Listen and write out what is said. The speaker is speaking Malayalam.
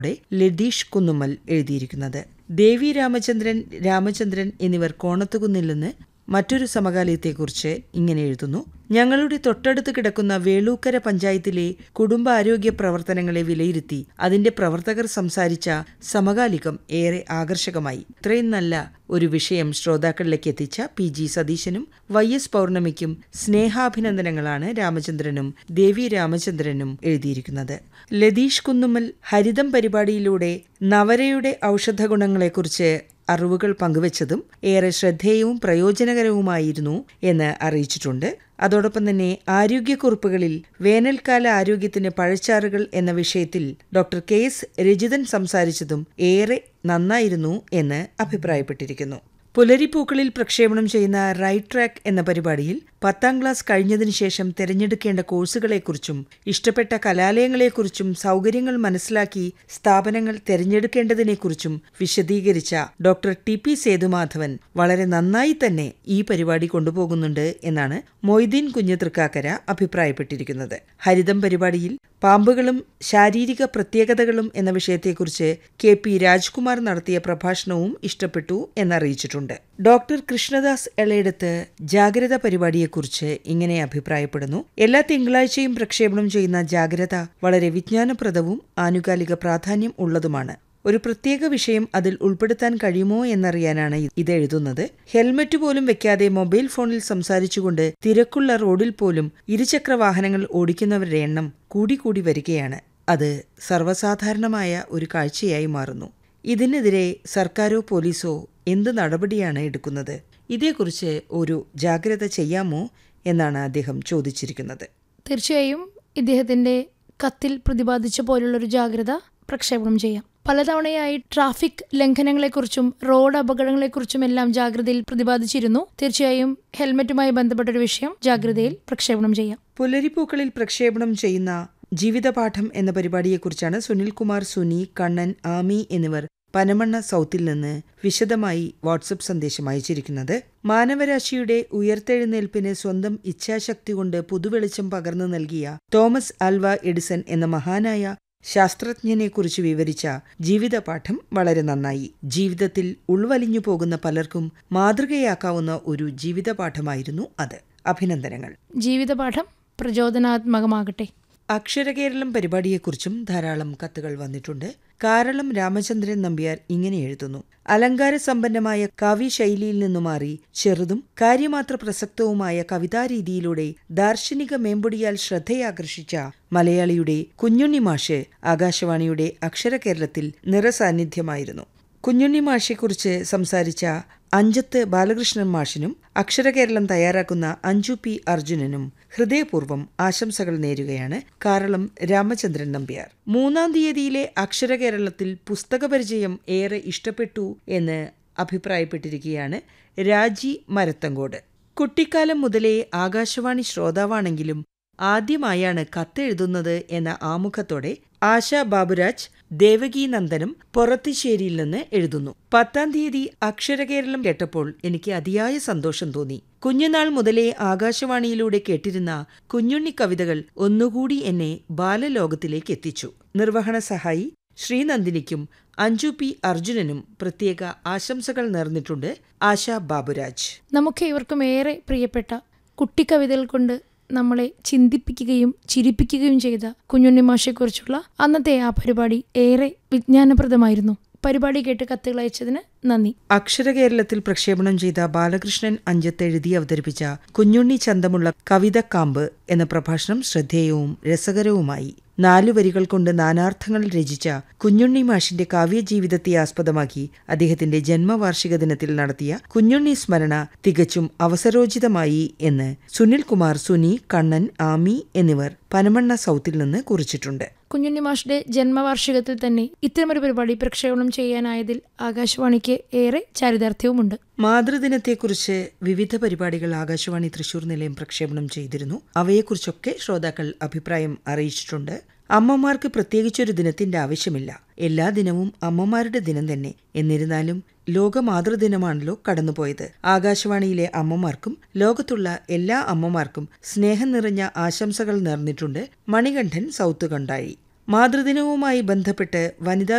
ടെ ലതീഷ് കുന്നുമ്മൽ എഴുതിയിരിക്കുന്നത് ദേവി രാമചന്ദ്രൻ രാമചന്ദ്രൻ എന്നിവർ കോണത്തുകുന്നിൽ നിന്ന് മറ്റൊരു സമകാലീയത്തെക്കുറിച്ച് ഇങ്ങനെ എഴുതുന്നു ഞങ്ങളുടെ തൊട്ടടുത്ത് കിടക്കുന്ന വേളൂക്കര പഞ്ചായത്തിലെ കുടുംബാരോഗ്യ പ്രവർത്തനങ്ങളെ വിലയിരുത്തി അതിന്റെ പ്രവർത്തകർ സംസാരിച്ച സമകാലികം ഏറെ ആകർഷകമായി ഇത്രയും നല്ല ഒരു വിഷയം ശ്രോതാക്കളിലേക്ക് എത്തിച്ച പി ജി സതീശനും വൈ എസ് പൗർണമിക്കും സ്നേഹാഭിനന്ദനങ്ങളാണ് രാമചന്ദ്രനും ദേവി രാമചന്ദ്രനും എഴുതിയിരിക്കുന്നത് ലതീഷ് കുന്നുമ്മൽ ഹരിതം പരിപാടിയിലൂടെ നവരയുടെ ഔഷധ ഗുണങ്ങളെക്കുറിച്ച് അറിവുകൾ പങ്കുവച്ചതും ഏറെ ശ്രദ്ധേയവും പ്രയോജനകരവുമായിരുന്നു എന്ന് അറിയിച്ചിട്ടുണ്ട് അതോടൊപ്പം തന്നെ ആരോഗ്യക്കുറിപ്പുകളിൽ വേനൽക്കാല ആരോഗ്യത്തിന് പഴച്ചാറുകൾ എന്ന വിഷയത്തിൽ ഡോക്ടർ കെ എസ് രജിതൻ സംസാരിച്ചതും ഏറെ നന്നായിരുന്നു എന്ന് അഭിപ്രായപ്പെട്ടിരിക്കുന്നു പുലരിപ്പൂക്കളിൽ പ്രക്ഷേപണം ചെയ്യുന്ന റൈറ്റ് ട്രാക്ക് എന്ന പരിപാടിയിൽ പത്താം ക്ലാസ് കഴിഞ്ഞതിനു ശേഷം തിരഞ്ഞെടുക്കേണ്ട കോഴ്സുകളെക്കുറിച്ചും ഇഷ്ടപ്പെട്ട കലാലയങ്ങളെക്കുറിച്ചും സൗകര്യങ്ങൾ മനസ്സിലാക്കി സ്ഥാപനങ്ങൾ തിരഞ്ഞെടുക്കേണ്ടതിനെക്കുറിച്ചും വിശദീകരിച്ച ഡോക്ടർ ടി പി സേതുമാധവൻ വളരെ നന്നായി തന്നെ ഈ പരിപാടി കൊണ്ടുപോകുന്നുണ്ട് എന്നാണ് മൊയ്തീൻ കുഞ്ഞ് തൃക്കാക്കര അഭിപ്രായപ്പെട്ടിരിക്കുന്നത് ഹരിതം പരിപാടിയിൽ പാമ്പുകളും ശാരീരിക പ്രത്യേകതകളും എന്ന വിഷയത്തെക്കുറിച്ച് കെ പി രാജ്കുമാർ നടത്തിയ പ്രഭാഷണവും ഇഷ്ടപ്പെട്ടു എന്നറിയിച്ചിട്ടുണ്ട് ഡോക്ടർ കൃഷ്ണദാസ് എളയെടുത്ത് ജാഗ്രത പരിപാടിയെക്കുറിച്ച് ഇങ്ങനെ അഭിപ്രായപ്പെടുന്നു എല്ലാ തിങ്കളാഴ്ചയും പ്രക്ഷേപണം ചെയ്യുന്ന ജാഗ്രത വളരെ വിജ്ഞാനപ്രദവും ആനുകാലിക പ്രാധാന്യം ഉള്ളതുമാണ് ഒരു പ്രത്യേക വിഷയം അതിൽ ഉൾപ്പെടുത്താൻ കഴിയുമോ എന്നറിയാനാണ് ഇത് എഴുതുന്നത് ഹെൽമറ്റ് പോലും വെക്കാതെ മൊബൈൽ ഫോണിൽ സംസാരിച്ചുകൊണ്ട് തിരക്കുള്ള റോഡിൽ പോലും ഇരുചക്ര വാഹനങ്ങൾ ഓടിക്കുന്നവരുടെ എണ്ണം കൂടിക്കൂടി വരികയാണ് അത് സർവ്വസാധാരണമായ ഒരു കാഴ്ചയായി മാറുന്നു ഇതിനെതിരെ സർക്കാരോ പോലീസോ എന്ത് നടപടിയാണ് എടുക്കുന്നത് ഇതേക്കുറിച്ച് ഒരു ജാഗ്രത ചെയ്യാമോ എന്നാണ് അദ്ദേഹം ചോദിച്ചിരിക്കുന്നത് തീർച്ചയായും ഇദ്ദേഹത്തിന്റെ കത്തിൽ പ്രതിപാദിച്ച പോലുള്ളൊരു ജാഗ്രത പ്രക്ഷേപണം ചെയ്യാം പലതവണയായി ട്രാഫിക് ലംഘനങ്ങളെക്കുറിച്ചും റോഡ് അപകടങ്ങളെക്കുറിച്ചും എല്ലാം ജാഗ്രതയിൽ പ്രതിപാദിച്ചിരുന്നു തീർച്ചയായും ഹെൽമറ്റുമായി ബന്ധപ്പെട്ടൊരു വിഷയം ജാഗ്രതയിൽ പ്രക്ഷേപണം ചെയ്യാം പുലരിപ്പൂക്കളിൽ പ്രക്ഷേപണം ചെയ്യുന്ന ജീവിതപാഠം എന്ന പരിപാടിയെക്കുറിച്ചാണ് സുനിൽകുമാർ സുനി കണ്ണൻ ആമി എന്നിവർ പനമണ്ണ സൗത്തിൽ നിന്ന് വിശദമായി വാട്സപ്പ് സന്ദേശം അയച്ചിരിക്കുന്നത് മാനവരാശിയുടെ ഉയർത്തെഴുന്നേൽപ്പിന് സ്വന്തം ഇച്ഛാശക്തി കൊണ്ട് പുതുവെളിച്ചം പകർന്നു നൽകിയ തോമസ് ആൽവ എഡിസൺ എന്ന മഹാനായ ശാസ്ത്രജ്ഞനെക്കുറിച്ച് വിവരിച്ച ജീവിതപാഠം വളരെ നന്നായി ജീവിതത്തിൽ ഉൾവലിഞ്ഞു പോകുന്ന പലർക്കും മാതൃകയാക്കാവുന്ന ഒരു ജീവിതപാഠമായിരുന്നു അത് അഭിനന്ദനങ്ങൾ ജീവിതപാഠം പ്രചോദനാത്മകമാകട്ടെ അക്ഷരകേരളം പരിപാടിയെക്കുറിച്ചും ധാരാളം കത്തുകൾ വന്നിട്ടുണ്ട് കാരളം രാമചന്ദ്രൻ നമ്പ്യാർ ഇങ്ങനെ എഴുതുന്നു അലങ്കാര സമ്പന്നമായ കാവ്യശൈലിയിൽ നിന്നു മാറി ചെറുതും കാര്യമാത്ര പ്രസക്തവുമായ കവിതാരീതിയിലൂടെ ദാർശനിക മേമ്പൊടിയാൽ ശ്രദ്ധയാകർഷിച്ച മലയാളിയുടെ കുഞ്ഞുണ്ണി മാഷ് ആകാശവാണിയുടെ അക്ഷരകേരളത്തിൽ നിറസാന്നിധ്യമായിരുന്നു കുഞ്ഞുണ്ണി മാഷെക്കുറിച്ച് സംസാരിച്ച അഞ്ചത്ത് ബാലകൃഷ്ണൻ മാഷിനും അക്ഷരകേരളം തയ്യാറാക്കുന്ന അഞ്ജു പി അർജുനനും ഹൃദയപൂർവ്വം ആശംസകൾ നേരുകയാണ് കാരളം രാമചന്ദ്രൻ നമ്പ്യാർ മൂന്നാം തീയതിയിലെ അക്ഷരകേരളത്തിൽ പുസ്തകപരിചയം ഏറെ ഇഷ്ടപ്പെട്ടു എന്ന് അഭിപ്രായപ്പെട്ടിരിക്കുകയാണ് രാജി മരത്തങ്കോട് കുട്ടിക്കാലം മുതലേ ആകാശവാണി ശ്രോതാവാണെങ്കിലും ആദ്യമായാണ് കത്തെഴുതുന്നത് എന്ന ആമുഖത്തോടെ ആശ ബാബുരാജ് ദേവകി നന്ദനും പൊറത്തിശ്ശേരിയിൽ നിന്ന് എഴുതുന്നു പത്താം തീയതി അക്ഷരകേരളം കേട്ടപ്പോൾ എനിക്ക് അതിയായ സന്തോഷം തോന്നി കുഞ്ഞുനാൾ മുതലേ ആകാശവാണിയിലൂടെ കേട്ടിരുന്ന കുഞ്ഞുണ്ണി കവിതകൾ ഒന്നുകൂടി എന്നെ ബാലലോകത്തിലേക്ക് എത്തിച്ചു നിർവഹണ സഹായി ശ്രീനന്ദിനിക്കും അഞ്ജു പി അർജുനനും പ്രത്യേക ആശംസകൾ നേർന്നിട്ടുണ്ട് ആശ ബാബുരാജ് നമുക്ക് ഇവർക്കും ഏറെ പ്രിയപ്പെട്ട കുട്ടിക്കവിതകൾ കൊണ്ട് നമ്മളെ ചിന്തിപ്പിക്കുകയും ചിരിപ്പിക്കുകയും ചെയ്ത കുഞ്ഞുണ്ണി മാഷെക്കുറിച്ചുള്ള അന്നത്തെ ആ പരിപാടി ഏറെ വിജ്ഞാനപ്രദമായിരുന്നു പരിപാടി കേട്ട് കത്തുകൾ അയച്ചതിന് നന്ദി അക്ഷരകേരളത്തിൽ പ്രക്ഷേപണം ചെയ്ത ബാലകൃഷ്ണൻ അഞ്ചത്ത് എഴുതി അവതരിപ്പിച്ച കുഞ്ഞുണ്ണി ചന്തമുള്ള കവിതക്കാമ്പ് എന്ന പ്രഭാഷണം ശ്രദ്ധേയവും രസകരവുമായി നാലു വരികൾ കൊണ്ട് നാനാർത്ഥങ്ങൾ രചിച്ച കുഞ്ഞുണ്ണി മാഷിന്റെ കാവ്യജീവിതത്തെ ആസ്പദമാക്കി അദ്ദേഹത്തിന്റെ ജന്മവാർഷിക ദിനത്തിൽ നടത്തിയ കുഞ്ഞുണ്ണി സ്മരണ തികച്ചും അവസരോചിതമായി എന്ന് സുനിൽ കുമാർ സുനി കണ്ണൻ ആമി എന്നിവർ പനമണ്ണ സൗത്തിൽ നിന്ന് കുറിച്ചിട്ടുണ്ട് കുഞ്ഞുണ്ണി മാഷിന്റെ ജന്മവാർഷികത്തിൽ തന്നെ ഇത്തരമൊരു പരിപാടി പ്രക്ഷേപണം ചെയ്യാനായതിൽ ആകാശവാണിക്ക് ഏറെ ചാരിതാർത്ഥ്യവുമുണ്ട് മാതൃദിനത്തെക്കുറിച്ച് വിവിധ പരിപാടികൾ ആകാശവാണി തൃശൂർ നിലയം പ്രക്ഷേപണം ചെയ്തിരുന്നു അവയെക്കുറിച്ചൊക്കെ ശ്രോതാക്കൾ അഭിപ്രായം അറിയിച്ചിട്ടുണ്ട് അമ്മമാർക്ക് പ്രത്യേകിച്ചൊരു ദിനത്തിന്റെ ആവശ്യമില്ല എല്ലാ ദിനവും അമ്മമാരുടെ ദിനം തന്നെ എന്നിരുന്നാലും ലോക മാതൃദിനമാണല്ലോ കടന്നുപോയത് ആകാശവാണിയിലെ അമ്മമാർക്കും ലോകത്തുള്ള എല്ലാ അമ്മമാർക്കും സ്നേഹം നിറഞ്ഞ ആശംസകൾ നേർന്നിട്ടുണ്ട് മണികണ്ഠൻ സൗത്ത് കണ്ടായി മാതൃദിനവുമായി ബന്ധപ്പെട്ട് വനിതാ